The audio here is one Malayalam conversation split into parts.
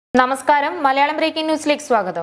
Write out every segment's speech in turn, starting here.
നമസ്കാരം മലയാളം ബ്രേക്കിംഗ് ന്യൂസിലേക്ക് സ്വാഗതം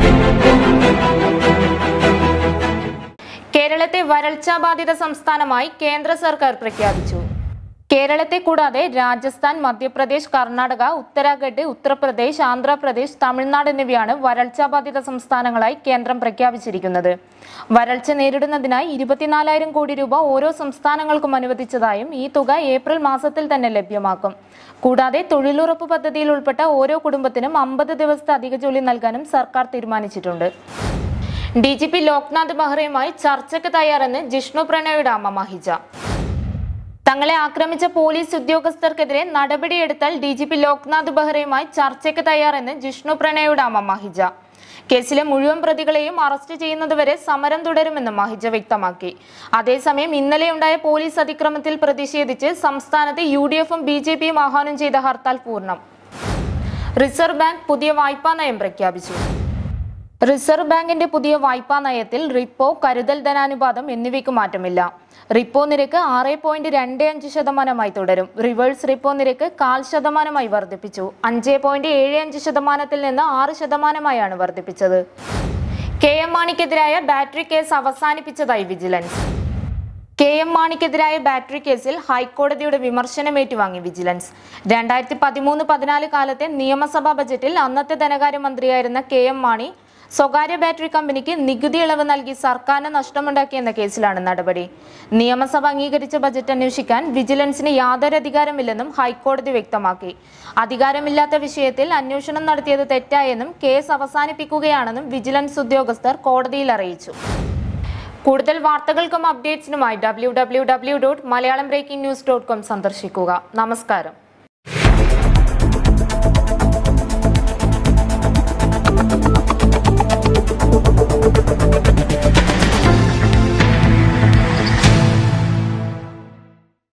കേരളത്തെ വരൾച്ചാ ബാധിത സംസ്ഥാനമായി കേന്ദ്ര സർക്കാർ പ്രഖ്യാപിച്ചു കേരളത്തെ കൂടാതെ രാജസ്ഥാൻ മധ്യപ്രദേശ് കർണാടക ഉത്തരാഖണ്ഡ് ഉത്തർപ്രദേശ് ആന്ധ്രാപ്രദേശ് തമിഴ്നാട് എന്നിവയാണ് വരൾച്ചാ ബാധിത സംസ്ഥാനങ്ങളായി കേന്ദ്രം പ്രഖ്യാപിച്ചിരിക്കുന്നത് വരൾച്ച നേരിടുന്നതിനായി ഇരുപത്തിനാലായിരം കോടി രൂപ ഓരോ സംസ്ഥാനങ്ങൾക്കും അനുവദിച്ചതായും ഈ തുക ഏപ്രിൽ മാസത്തിൽ തന്നെ ലഭ്യമാക്കും കൂടാതെ തൊഴിലുറപ്പ് പദ്ധതിയിൽ ഉൾപ്പെട്ട ഓരോ കുടുംബത്തിനും അമ്പത് ദിവസത്തെ അധിക ജോലി നൽകാനും സർക്കാർ തീരുമാനിച്ചിട്ടുണ്ട് ഡി ജി പി ലോക്നാഥ് ബെഹ്റയുമായി ചർച്ചയ്ക്ക് തയ്യാറെന്ന് ജിഷ്ണു പ്രണോയുടെ അമ്മ മഹിജ തങ്ങളെ ആക്രമിച്ച പോലീസ് ഉദ്യോഗസ്ഥർക്കെതിരെ നടപടിയെടുത്താൽ ഡി ജി പി ലോക്നാഥ് ബെഹ്റയുമായി ചർച്ചയ്ക്ക് തയ്യാറെന്ന് ജിഷ്ണു പ്രണോയുടെ അമ്മ മഹിജ കേസിലെ മുഴുവൻ പ്രതികളെയും അറസ്റ്റ് ചെയ്യുന്നതുവരെ സമരം തുടരുമെന്ന് മഹിജ വ്യക്തമാക്കി അതേസമയം ഇന്നലെയുണ്ടായ പോലീസ് അതിക്രമത്തിൽ പ്രതിഷേധിച്ച് സംസ്ഥാനത്ത് യു ഡി എഫും ബി ജെ പിയും ആഹ്വാനം ചെയ്ത ഹർത്താൽ പൂർണ്ണം റിസർവ് ബാങ്ക് പുതിയ വായ്പാ നയം പ്രഖ്യാപിച്ചു റിസർവ് ബാങ്കിന്റെ പുതിയ വായ്പാ നയത്തിൽ റിപ്പോ കരുതൽ ധനാനുപാതം എന്നിവയ്ക്ക് മാറ്റമില്ല റിപ്പോ നിരക്ക് ആറ് പോയിന്റ് രണ്ട് അഞ്ച് ശതമാനമായി തുടരും റിവേഴ്സ് റിപ്പോ നിരക്ക് കാൽ ശതമാനമായി വർദ്ധിപ്പിച്ചു അഞ്ച് പോയിന്റ് ഏഴ് അഞ്ച് ശതമാനത്തിൽ നിന്ന് ആറ് ശതമാനമായാണ് വർദ്ധിപ്പിച്ചത് കെ എം മാണിക്കെതിരായ ബാറ്ററി കേസ് അവസാനിപ്പിച്ചതായി വിജിലൻസ് കെ എം മാണിക്കെതിരായ ബാറ്ററി കേസിൽ ഹൈക്കോടതിയുടെ വിമർശനം ഏറ്റുവാങ്ങി വിജിലൻസ് രണ്ടായിരത്തി പതിമൂന്ന് പതിനാല് കാലത്തെ നിയമസഭാ ബജറ്റിൽ അന്നത്തെ ധനകാര്യമന്ത്രിയായിരുന്ന കെ എം മാണി സ്വകാര്യ ബാറ്ററി കമ്പനിക്ക് നികുതി ഇളവ് നൽകി സർക്കാരിന് നഷ്ടമുണ്ടാക്കിയെന്ന കേസിലാണ് നടപടി നിയമസഭ അംഗീകരിച്ച ബജറ്റ് അന്വേഷിക്കാൻ വിജിലൻസിന് യാതൊരു അധികാരമില്ലെന്നും ഹൈക്കോടതി വ്യക്തമാക്കി അധികാരമില്ലാത്ത വിഷയത്തിൽ അന്വേഷണം നടത്തിയത് തെറ്റായെന്നും കേസ് അവസാനിപ്പിക്കുകയാണെന്നും വിജിലൻസ് ഉദ്യോഗസ്ഥർ കോടതിയിൽ അറിയിച്ചു കൂടുതൽ വാർത്തകൾക്കും അപ്ഡേറ്റ്സിനുമായി W W W dot Malayalam breaking news dot com സന്ദർശിക്കുക നമസ്കാരം